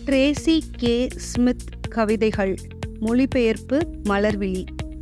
Tracy K Smith கவிதைகள் மொழிபெயர்ப்பு மலர்விழி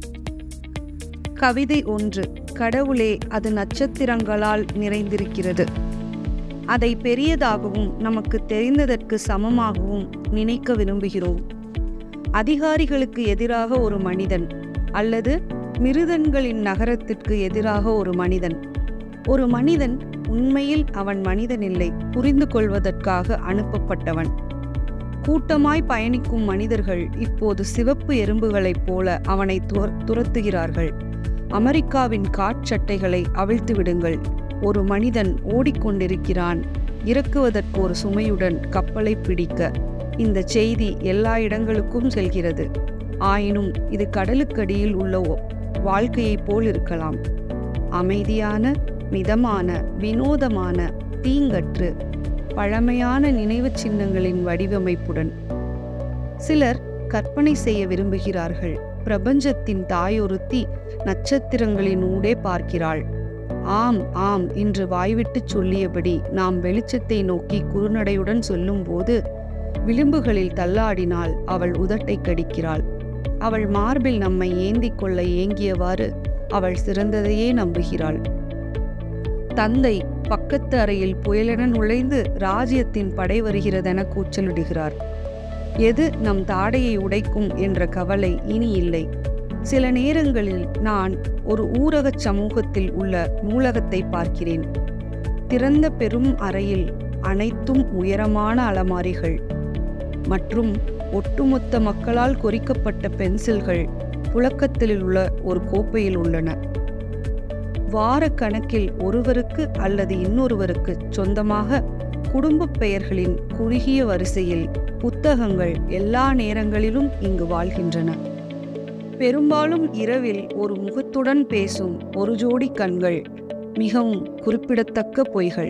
கவிதை ஒன்று கடவுளே அது நட்சத்திரங்களால் நிறைந்திருக்கிறது அதை பெரியதாகவும் நமக்கு தெரிந்ததற்கு சமமாகவும் நினைக்க விரும்புகிறோம் அதிகாரிகளுக்கு எதிராக ஒரு மனிதன் அல்லது மிருதன்களின் நகரத்திற்கு எதிராக ஒரு மனிதன் ஒரு மனிதன் உண்மையில் அவன் மனிதனில்லை புரிந்து கொள்வதற்காக அனுப்பப்பட்டவன் கூட்டமாய் பயணிக்கும் மனிதர்கள் இப்போது சிவப்பு எறும்புகளைப் போல அவனை துர- துரத்துகிறார்கள் அமெரிக்காவின் காற்சட்டைகளை அவிழ்த்து விடுங்கள் ஒரு மனிதன் ஓடிக்கொண்டிருக்கிறான் இறக்குவதற்கு ஒரு சுமையுடன் கப்பலை பிடிக்க இந்த செய்தி எல்லா இடங்களுக்கும் செல்கிறது ஆயினும் இது கடலுக்கடியில் உள்ள ஒ- வாழ்க்கையைப் போல் இருக்கலாம் அமைதியான மிதமான வினோதமான தீங்கற்று பழமையான நினைவுச் சின்னங்களின் வடிவமைப்புடன் சிலர் கற்பனை செய்ய விரும்புகிறார்கள் பிரபஞ்சத்தின் தாயொருத்தி நட்சத்திரங்களின் ஊடே பார்க்கிறாள் ஆம் ஆம் என்று வாய்விட்டுச் சொல்லியபடி நாம் வெளிச்சத்தை நோக்கி குறுநடையுடன் சொல்லும்போது விளிம்புகளில் தள்ளாடினால் அவள் உதட்டை கடிக்கிறாள் அவள் மார்பில் நம்மை ஏந்திக் கொள்ள ஏங்கியவாறு அவள் சிறந்ததையே நம்புகிறாள் தந்தை பக்கத்து அறையில் புயலென நுழைந்து ராஜ்யத்தின் படை வருகிறதென கூச்சலிடுகிறார் எது நம் தாடையை உடைக்கும் என்ற கவலை இனி இல்லை சில நேரங்களில் நான் ஒரு ஊரகச் சமூகத்தில் உள்ள நூலகத்தை பார்க்கிறேன் திறந்த பெரும் அறையில் அனைத்தும் உயரமான அலமாரிகள் மற்றும் ஒட்டுமொத்த மக்களால் கொறிக்கப்பட்ட பென்சில்கள் புழக்கத்தில் உள்ள ஒரு கோப்பையில் உள்ளன வார கணக்கில் ஒருவருக்கு அல்லது இன்னொருவருக்கு சொந்தமாக குடும்பப் பெயர்களின் குறுகிய வரிசையில் புத்தகங்கள் எல்லா நேரங்களிலும் இங்கு வாழ்கின்றன பெரும்பாலும் இரவில் ஒரு முகத்துடன் பேசும் ஒரு ஜோடி கண்கள் மிகவும் குறிப்பிடத்தக்க பொய்கள்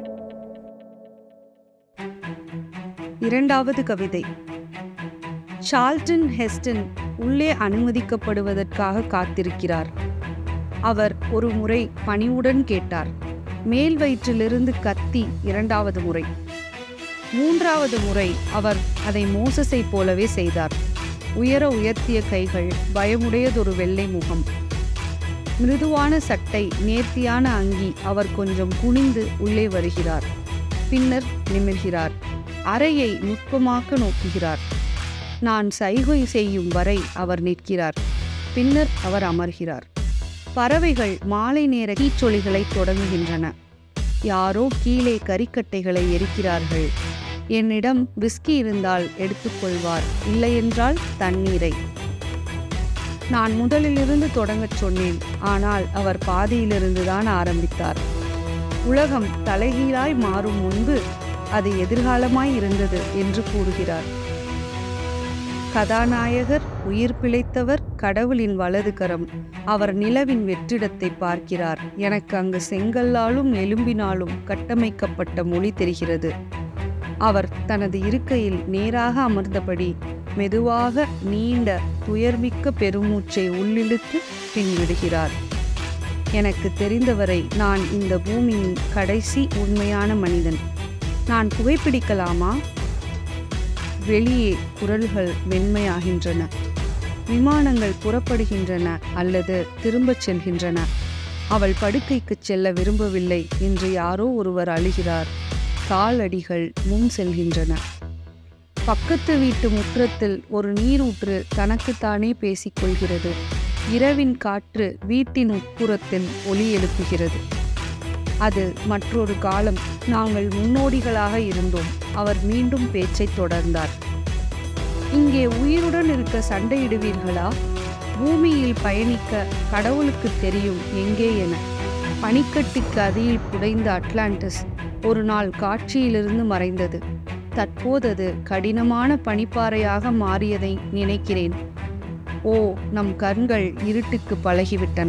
இரண்டாவது கவிதை சார்ல்டன் ஹெஸ்டன் உள்ளே அனுமதிக்கப்படுவதற்காக காத்திருக்கிறார் அவர் ஒரு முறை பணிவுடன் கேட்டார் மேல் வயிற்றிலிருந்து கத்தி இரண்டாவது முறை மூன்றாவது முறை அவர் அதை மோசஸை போலவே செய்தார் உயர உயர்த்திய கைகள் பயமுடையதொரு வெள்ளை முகம் மிருதுவான சட்டை நேர்த்தியான அங்கி அவர் கொஞ்சம் குனிந்து உள்ளே வருகிறார் பின்னர் நிமிர்கிறார் அறையை நுட்பமாக்க நோக்குகிறார் நான் சைகை செய்யும் வரை அவர் நிற்கிறார் பின்னர் அவர் அமர்கிறார் பறவைகள் மாலை நேர கீச்சொலிகளை தொடங்குகின்றன யாரோ கீழே கறிக்கட்டைகளை எரிக்கிறார்கள் என்னிடம் விஸ்கி இருந்தால் எடுத்துக்கொள்வார் இல்லையென்றால் தண்ணீரை நான் முதலிலிருந்து தொடங்கச் சொன்னேன் ஆனால் அவர் பாதியிலிருந்து தான் ஆரம்பித்தார் உலகம் தலைகீழாய் மாறும் முன்பு அது எதிர்காலமாய் இருந்தது என்று கூறுகிறார் கதாநாயகர் உயிர் பிழைத்தவர் கடவுளின் வலது கரம் அவர் நிலவின் வெற்றிடத்தை பார்க்கிறார் எனக்கு அங்கு செங்கல்லாலும் எலும்பினாலும் கட்டமைக்கப்பட்ட மொழி தெரிகிறது அவர் தனது இருக்கையில் நேராக அமர்ந்தபடி மெதுவாக நீண்ட துயர்மிக்க பெருமூச்சை உள்ளிழுத்து பின்விடுகிறார் எனக்கு தெரிந்தவரை நான் இந்த பூமியின் கடைசி உண்மையான மனிதன் நான் புகைப்பிடிக்கலாமா வெளியே குரல்கள் வெண்மையாகின்றன விமானங்கள் புறப்படுகின்றன அல்லது திரும்பச் செல்கின்றன அவள் படுக்கைக்குச் செல்ல விரும்பவில்லை என்று யாரோ ஒருவர் அழுகிறார் காலடிகள் முன் செல்கின்றன பக்கத்து வீட்டு முற்றத்தில் ஒரு நீரூற்று தனக்குத்தானே பேசிக்கொள்கிறது இரவின் காற்று வீட்டின் உட்புறத்தில் ஒலி எழுப்புகிறது அது மற்றொரு காலம் நாங்கள் முன்னோடிகளாக இருந்தோம் அவர் மீண்டும் பேச்சைத் தொடர்ந்தார் இங்கே உயிருடன் இருக்க சண்டையிடுவீர்களா பூமியில் பயணிக்க கடவுளுக்கு தெரியும் எங்கே என பனிக்கட்டிக்கு அடியில் புதைந்த அட்லாண்டிஸ் ஒரு நாள் காட்சியிலிருந்து மறைந்தது தற்போதது கடினமான பனிப்பாறையாக மாறியதை நினைக்கிறேன் ஓ நம் கண்கள் இருட்டுக்கு பழகிவிட்டன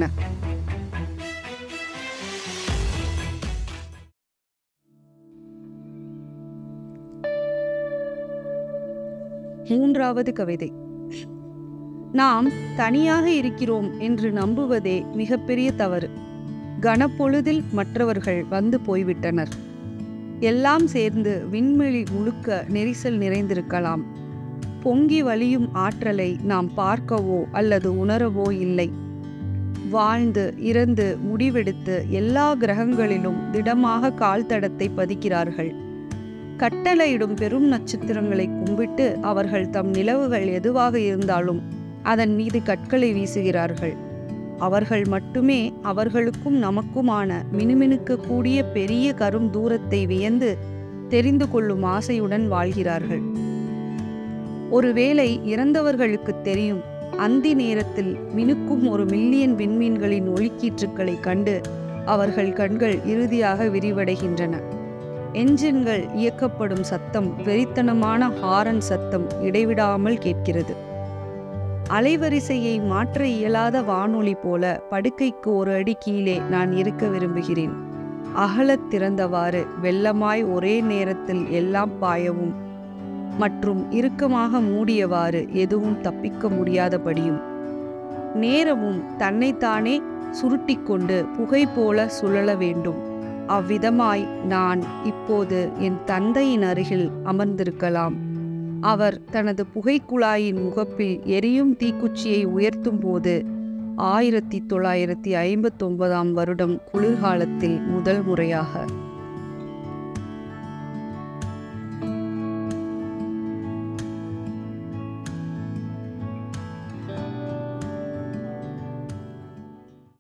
மூன்றாவது கவிதை நாம் தனியாக இருக்கிறோம் என்று நம்புவதே மிகப்பெரிய தவறு கனப்பொழுதில் மற்றவர்கள் வந்து போய்விட்டனர் எல்லாம் சேர்ந்து விண்வெளி முழுக்க நெரிசல் நிறைந்திருக்கலாம் பொங்கி வழியும் ஆற்றலை நாம் பார்க்கவோ அல்லது உணரவோ இல்லை வாழ்ந்து இறந்து முடிவெடுத்து எல்லா கிரகங்களிலும் திடமாக கால் தடத்தை பதிக்கிறார்கள் கட்டளையிடும் பெரும் நட்சத்திரங்களை கும்பிட்டு அவர்கள் தம் நிலவுகள் எதுவாக இருந்தாலும் அதன் மீது கற்களை வீசுகிறார்கள் அவர்கள் மட்டுமே அவர்களுக்கும் நமக்குமான மினுமினுக்க கூடிய பெரிய கரும் தூரத்தை வியந்து தெரிந்து கொள்ளும் ஆசையுடன் வாழ்கிறார்கள் ஒருவேளை இறந்தவர்களுக்கு தெரியும் அந்தி நேரத்தில் மினுக்கும் ஒரு மில்லியன் விண்மீன்களின் ஒளிக்கீற்றுக்களை கண்டு அவர்கள் கண்கள் இறுதியாக விரிவடைகின்றன என்ஜின்கள் இயக்கப்படும் சத்தம் வெறித்தனமான ஹாரன் சத்தம் இடைவிடாமல் கேட்கிறது அலைவரிசையை மாற்ற இயலாத வானொலி போல படுக்கைக்கு ஒரு அடி கீழே நான் இருக்க விரும்புகிறேன் அகலத் திறந்தவாறு வெள்ளமாய் ஒரே நேரத்தில் எல்லாம் பாயவும் மற்றும் இறுக்கமாக மூடியவாறு எதுவும் தப்பிக்க முடியாதபடியும் நேரமும் தன்னைத்தானே சுருட்டிக்கொண்டு புகை போல சுழல வேண்டும் அவ்விதமாய் நான் இப்போது என் தந்தையின் அருகில் அமர்ந்திருக்கலாம் அவர் தனது புகைக்குழாயின் முகப்பில் எரியும் தீக்குச்சியை உயர்த்தும் போது ஆயிரத்தி தொள்ளாயிரத்தி ஐம்பத்தொன்பதாம் வருடம் குளிர்காலத்தில் முதல் முறையாக